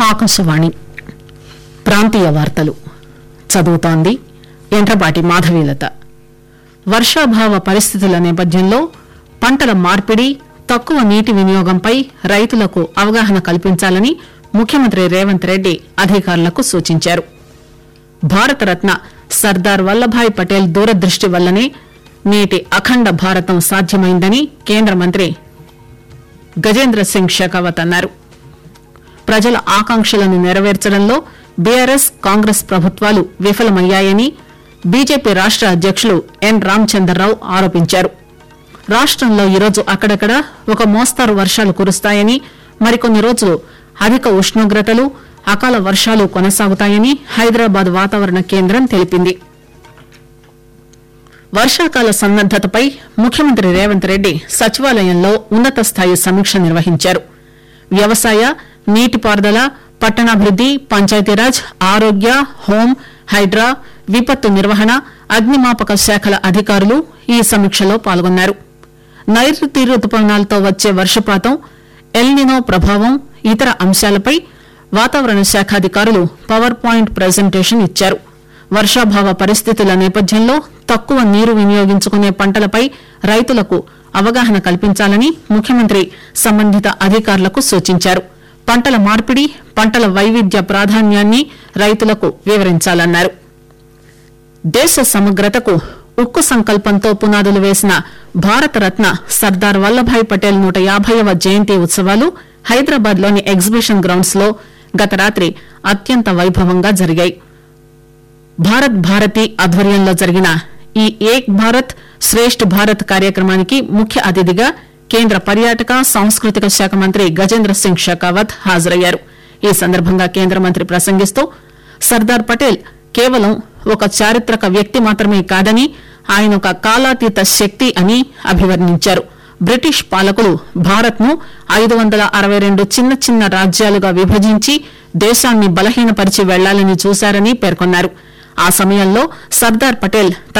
ఆకాశవాణి ప్రాంతీయ వార్తలు చదువుతోంది ఎంట్రపాటి మాధవీలత వర్షాభావ పరిస్థితుల నేపథ్యంలో పంటల మార్పిడి తక్కువ నీటి వినియోగంపై రైతులకు అవగాహన కల్పించాలని ముఖ్యమంత్రి రేవంత్ రెడ్డి అధికారులకు సూచించారు భారతరత్న సర్దార్ వల్లభాయ్ పటేల్ దూరదృష్టి వల్లనే నేటి అఖండ భారతం సాధ్యమైందని కేంద్ర మంత్రి గజేంద్ర సింగ్ షెకావత్ అన్నారు ప్రజల ఆకాంక్షలను నెరవేర్చడంలో బీఆర్ఎస్ కాంగ్రెస్ ప్రభుత్వాలు విఫలమయ్యాయని బీజేపీ రాష్ట అధ్యకులు ఎన్ రామచంద్రరావు ఆరోపించారు రాష్టంలో ఈరోజు అక్కడక్కడ ఒక మోస్తారు వర్షాలు కురుస్తాయని మరికొన్ని రోజులు అధిక ఉష్ణోగ్రతలు అకాల వర్షాలు కొనసాగుతాయని హైదరాబాద్ వాతావరణ కేంద్రం తెలిపింది వర్షాకాల సన్నద్దతపై ముఖ్యమంత్రి రేవంత్ రెడ్డి సచివాలయంలో ఉన్నత స్థాయి సమీక్ష నిర్వహించారు వ్యవసాయ నీటిపారుదల పట్టణాభివృద్ది పంచాయతీరాజ్ ఆరోగ్య హోం హైడ్రా విపత్తు నిర్వహణ అగ్నిమాపక శాఖల అధికారులు ఈ సమీక్షలో పాల్గొన్నారు నైరుతి రుతుపవనాలతో వచ్చే వర్షపాతం ఎల్నినో ప్రభావం ఇతర అంశాలపై వాతావరణ శాఖ అధికారులు పవర్ పాయింట్ ప్రజెంటేషన్ ఇచ్చారు వర్షాభావ పరిస్థితుల నేపథ్యంలో తక్కువ నీరు వినియోగించుకునే పంటలపై రైతులకు అవగాహన కల్పించాలని ముఖ్యమంత్రి సంబంధిత అధికారులకు సూచించారు పంటల మార్పిడి పంటల వైవిధ్య ప్రాధాన్యాన్ని రైతులకు వివరించాలన్నారు దేశ సమగ్రతకు ఉక్కు సంకల్పంతో పునాదులు వేసిన భారతరత్న సర్దార్ వల్లభాయ్ పటేల్ నూట యాభైవ జయంతి ఉత్సవాలు హైదరాబాద్ లోని ఎగ్జిబిషన్ గ్రౌండ్స్ లో గత రాత్రి అత్యంత వైభవంగా జరిగాయి భారత్ భారతి ఆధ్వర్యంలో జరిగిన ఈ ఏక్ భారత్ శ్రేష్ఠ్ భారత్ కార్యక్రమానికి ముఖ్య అతిథిగా కేంద్ర పర్యాటక సాంస్కృతిక శాఖ మంత్రి గజేంద్ర సింగ్ షెకావత్ హాజరయ్యారు ఈ సందర్భంగా కేంద్ర మంత్రి ప్రసంగిస్తూ సర్దార్ పటేల్ కేవలం ఒక చారిత్రక వ్యక్తి మాత్రమే కాదని ఆయన ఒక కాలాతీత శక్తి అని అభివర్ణించారు బ్రిటిష్ పాలకులు భారత్ ను ఐదు వందల అరవై రెండు చిన్న చిన్న రాజ్యాలుగా విభజించి దేశాన్ని బలహీనపరిచి వెళ్లాలని చూశారని పేర్కొన్నారు ఆ సమయంలో సర్దార్ పటేల్